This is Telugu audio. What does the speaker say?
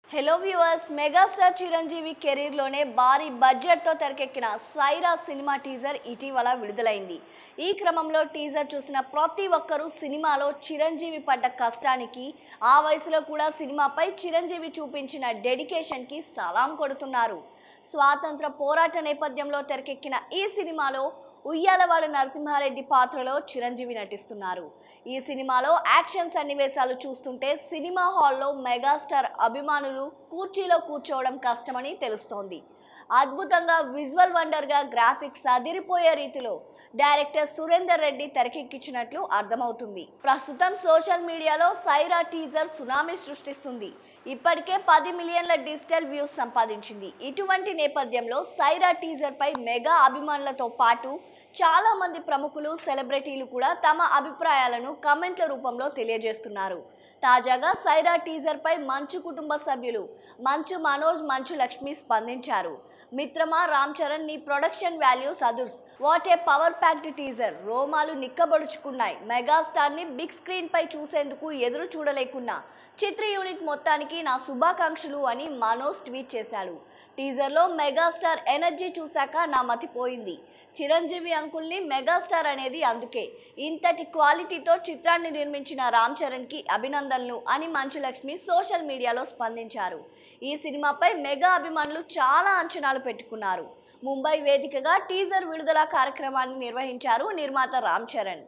హలో వ్యూవర్స్ మెగాస్టార్ చిరంజీవి కెరీర్లోనే భారీ బడ్జెట్తో తెరకెక్కిన సైరా సినిమా టీజర్ ఇటీవల విడుదలైంది ఈ క్రమంలో టీజర్ చూసిన ప్రతి ఒక్కరూ సినిమాలో చిరంజీవి పడ్డ కష్టానికి ఆ వయసులో కూడా సినిమాపై చిరంజీవి చూపించిన డెడికేషన్కి సలాం కొడుతున్నారు స్వాతంత్ర పోరాట నేపథ్యంలో తెరకెక్కిన ఈ సినిమాలో ఉయ్యాలవాడ నరసింహారెడ్డి పాత్రలో చిరంజీవి నటిస్తున్నారు ఈ సినిమాలో యాక్షన్ సన్నివేశాలు చూస్తుంటే సినిమా హాల్లో మెగాస్టార్ అభిమానులు కుర్చీలో కూర్చోవడం కష్టమని తెలుస్తోంది అద్భుతంగా విజువల్ వండర్గా గ్రాఫిక్స్ అదిరిపోయే రీతిలో డైరెక్టర్ సురేందర్ రెడ్డి తెరకెక్కించినట్లు అర్థమవుతుంది ప్రస్తుతం సోషల్ మీడియాలో సైరా టీజర్ సునామీ సృష్టిస్తుంది ఇప్పటికే పది మిలియన్ల డిజిటల్ వ్యూస్ సంపాదించింది ఇటువంటి నేపథ్యంలో సైరా టీజర్ పై మెగా అభిమానులతో పాటు చాలా మంది ప్రముఖులు సెలబ్రిటీలు కూడా తమ అభిప్రాయాలను కమెంట్ల రూపంలో తెలియజేస్తున్నారు తాజాగా సైరా టీజర్ పై మంచు కుటుంబ సభ్యులు మంచు మనోజ్ మంచు లక్ష్మి స్పందించారు మిత్రమా రామ్ చరణ్ నీ ప్రొడక్షన్ వాల్యూస్ అదుర్స్ what a power packed teaser రోమాలు నిక్కబడుచుకున్నాయి మెగాస్టార్ ని బిగ్ స్క్రీన్ పై చూసేందుకు ఎదురు చూడలేకున్నా చిత్ర యూనిట్ మొత్తానికి నా శుభాకాంక్షలు అని మనోజ్ ట్వీట్ చేశాడు టీజర్లో మెగాస్టార్ ఎనర్జీ చూశాక నా మతిపోయింది చిరంజీవి అంకుల్ని మెగాస్టార్ అనేది అందుకే ఇంతటి క్వాలిటీతో చిత్రాన్ని నిర్మించిన రామ్ చరణ్కి అభినందనలు అని మంచులక్ష్మి సోషల్ మీడియాలో స్పందించారు ఈ సినిమాపై మెగా అభిమానులు చాలా అంచనాలు పెట్టుకున్నారు ముంబై వేదికగా టీజర్ విడుదల కార్యక్రమాన్ని నిర్వహించారు నిర్మాత రామ్ చరణ్